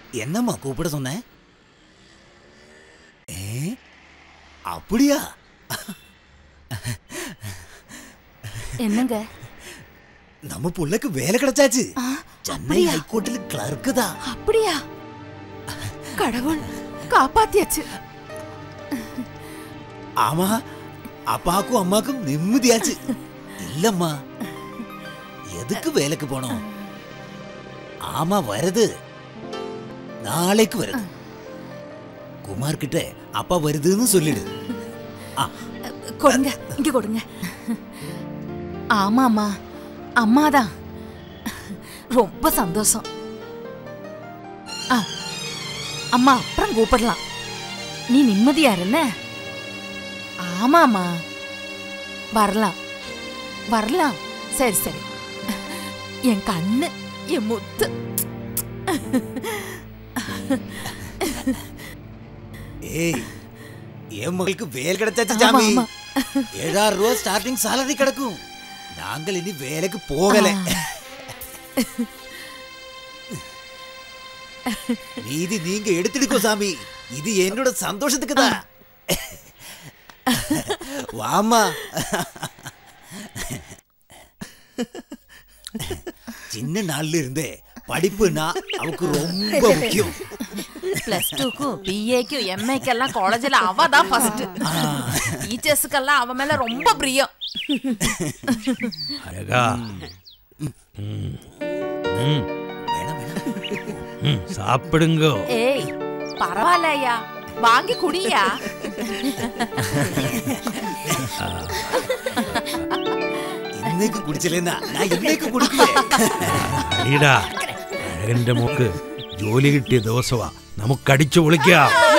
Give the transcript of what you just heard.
என்னம்மா கூப்பிட சொன்ன ஏ அப்படியா என்னங்க நம்ம புள்ளைக்கு வேலை கிடைச்சாச்சு ஆ, சென்னை அப்படியா? ஹைகோர்ட்டில் கிளர்க்கு தான் அப்படியா கடவுள் காப்பாத்தியாச்சு ஆமா அப்பாக்கும் அம்மாக்கும் நிம்மதியாச்சு இல்லம்மா எதுக்கு வேலைக்கு போனோம் ஆமா வருது நாளைக்கு வருது குமார் கிட்ட அப்பா வருதுன்னு சொல்லிடு ஆ, கொடுங்க இங்க கொடுங்க ஆமாமா அம்மாதான் ரொம்ப சந்தோஷம் ஆ, அம்மா அப்புறம் கூப்பிடலாம் நீ நிம்மதியா இருந்த ஆமாமா வரலாம் வரலாம் சரி சரி என் கண்ணு என் முத்து ஏய் என் மகளுக்கு வேலை கிடைச்சாச்சு ஆமா, ஜாமி ஆமா. ஏழாயிரம் ரூபா ஸ்டார்டிங் salary கிடைக்கும் நாங்கள் இனி வேலைக்கு போகல மீதி நீங்க எடுத்துடுக்கோ சாமி இது என்னோட சந்தோஷத்துக்கு தான் வாமா சின்ன நாள்ல இருந்தே படிப்புனா அவக்கு ரொம்ப முக்கியம் பிளஸ் டூக்கும் பிஏக்கும் எம்ஏக்கெல்லாம் காலேஜில் அவ தான் ஃபர்ஸ்ட் டீச்சர்ஸுக்கெல்லாம் அவ மேல ரொம்ப பிரியம் அழகா ம். ம். ம், சாப்பிடுங்க ஏய் பரவாயில்ல ஐயா வாங்கி குடியா இன்னைக்கு കുടിച്ചില്ലെന്നാ ഞാൻ ഇന്നേക്ക് കുടിക്കുവേ അടിയടാ അഴകന്റെ മോക്ക് ജോലി കിട്ടിയ ദിവസമാ നമുക്കടിച്ചു പൊളിക്കാം